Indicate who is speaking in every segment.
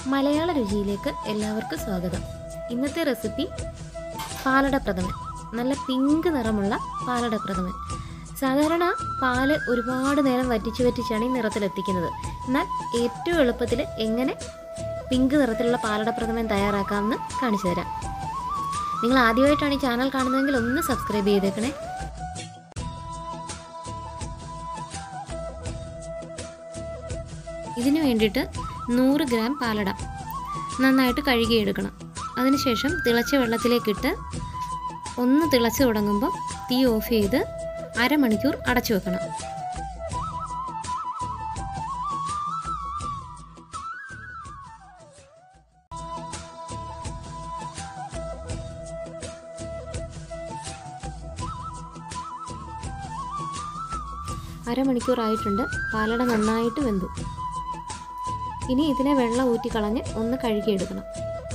Speaker 1: മലയാള രുചിയിലേക്ക് എല്ലാവർക്കും സ്വാഗതം ഇന്നത്തെ റെസിപ്പി പാലട പ്രഥമൻ നല്ല പിങ്ക് നിറമുള്ള പാലട പ്രഥമൻ സാധാരണ പാല് ഒരുപാട് നേരം വറ്റിച്ച് വറ്റിച്ചാണ് ഈ നിറത്തിലെത്തിക്കുന്നത് എന്നാൽ ഏറ്റവും എളുപ്പത്തിൽ എങ്ങനെ പിങ്ക് നിറത്തിലുള്ള പാലട പ്രഥമൻ തയ്യാറാക്കാമെന്ന് കാണിച്ചു തരാം നിങ്ങൾ ആദ്യമായിട്ടാണ് ഈ ചാനൽ കാണുന്നതെങ്കിൽ ഒന്ന് സബ്സ്ക്രൈബ് ചെയ്തേക്കണേ ഇതിന് വേണ്ടിയിട്ട് നൂറ് ഗ്രാം പാലട നന്നായിട്ട് കഴുകിയെടുക്കണം അതിനുശേഷം തിളച്ച വെള്ളത്തിലേക്കിട്ട് ഒന്ന് തിളച്ച് തുടങ്ങുമ്പോൾ തീ ഓഫ് ചെയ്ത് അരമണിക്കൂർ അടച്ചു വെക്കണം അരമണിക്കൂറായിട്ടുണ്ട് പാലട നന്നായിട്ട് വെന്തു ഇനി ഇതിനെ വെള്ളം ഊറ്റിക്കളഞ്ഞ് ഒന്ന് കഴുകിയെടുക്കണം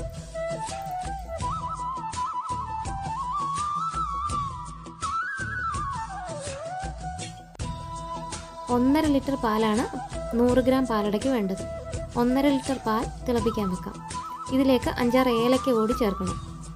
Speaker 1: ഒന്നര ലിറ്റർ പാലാണ് നൂറ് ഗ്രാം പാലടയ്ക്ക് വേണ്ടത് ഒന്നര ലിറ്റർ പാൽ തിളപ്പിക്കാൻ വെക്കാം ഇതിലേക്ക് അഞ്ചാറ് ഏലക്ക കൂടി ചേർക്കണം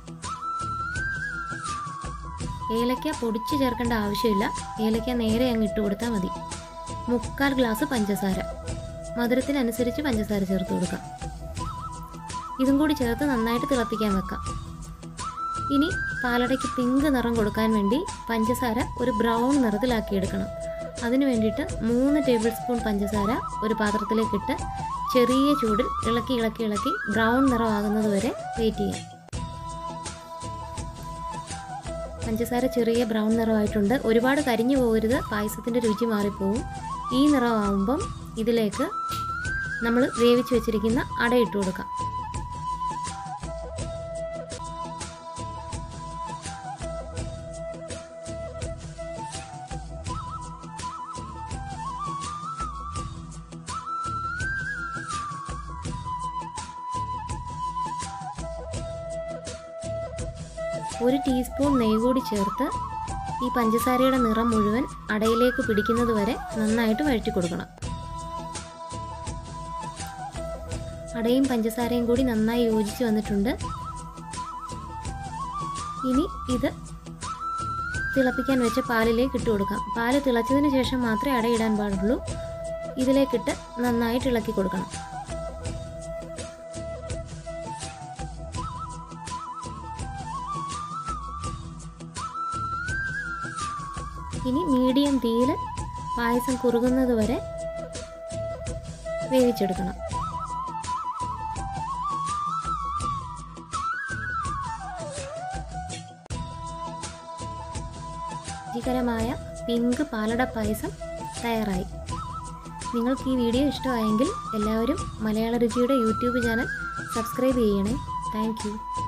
Speaker 1: ഏലക്ക പൊടിച്ച് ചേർക്കേണ്ട ആവശ്യമില്ല ഏലക്ക നേരെ അങ്ങ് ഇട്ട് കൊടുത്താൽ മതി മുക്കാൽ ഗ്ലാസ് പഞ്ചസാര മധുരത്തിനനുസരിച്ച് പഞ്ചസാര ചേർത്ത് കൊടുക്കാം ഇതും കൂടി ചേർത്ത് നന്നായിട്ട് തിളപ്പിക്കാൻ വെക്കാം ഇനി പാലടയ്ക്ക് പിങ്ക് നിറം കൊടുക്കാൻ വേണ്ടി പഞ്ചസാര ഒരു ബ്രൗൺ നിറത്തിലാക്കിയെടുക്കണം അതിന് വേണ്ടിയിട്ട് മൂന്ന് ടേബിൾ സ്പൂൺ പഞ്ചസാര ഒരു പാത്രത്തിലേക്കിട്ട് ചെറിയ ചൂടിൽ ഇളക്കി ഇളക്കി ഇളക്കി ബ്രൗൺ നിറമാകുന്നത് വരെ വെയിറ്റ് ചെയ്യാം പഞ്ചസാര ചെറിയ ബ്രൗൺ നിറമായിട്ടുണ്ട് ഒരുപാട് കരിഞ്ഞു പോകരുത് പായസത്തിൻ്റെ രുചി മാറിപ്പോവും ഈ നിറമാകുമ്പം ഇതിലേക്ക് നമ്മൾ വേവിച്ച് വെച്ചിരിക്കുന്ന അട ഇട്ട് കൊടുക്കാം ഒരു ടീസ്പൂൺ നെയ്യ് കൂടി ചേർത്ത് ഈ പഞ്ചസാരയുടെ നിറം മുഴുവൻ അടയിലേക്ക് പിടിക്കുന്നത് വരെ നന്നായിട്ട് വഴറ്റി കൊടുക്കണം അടയും പഞ്ചസാരയും കൂടി നന്നായി യോജിച്ച് വന്നിട്ടുണ്ട് ഇനി ഇത് തിളപ്പിക്കാൻ വെച്ച പാലിലേക്ക് ഇട്ട് കൊടുക്കാം പാല് തിളച്ചതിന് ശേഷം മാത്രമേ അടയിടാൻ പാടുള്ളൂ ഇതിലേക്കിട്ട് നന്നായിട്ട് ഇളക്കി കൊടുക്കണം ഇനി മീഡിയം തീയിൽ പായസം കുറുകുന്നത് വരെ വേവിച്ചെടുക്കണം രുചികരമായ പിങ്ക് പാലട പായസം തയ്യാറായി നിങ്ങൾക്ക് ഈ വീഡിയോ ഇഷ്ടമായെങ്കിൽ എല്ലാവരും മലയാള രുചിയുടെ യൂട്യൂബ് ചാനൽ സബ്സ്ക്രൈബ് ചെയ്യണേ താങ്ക്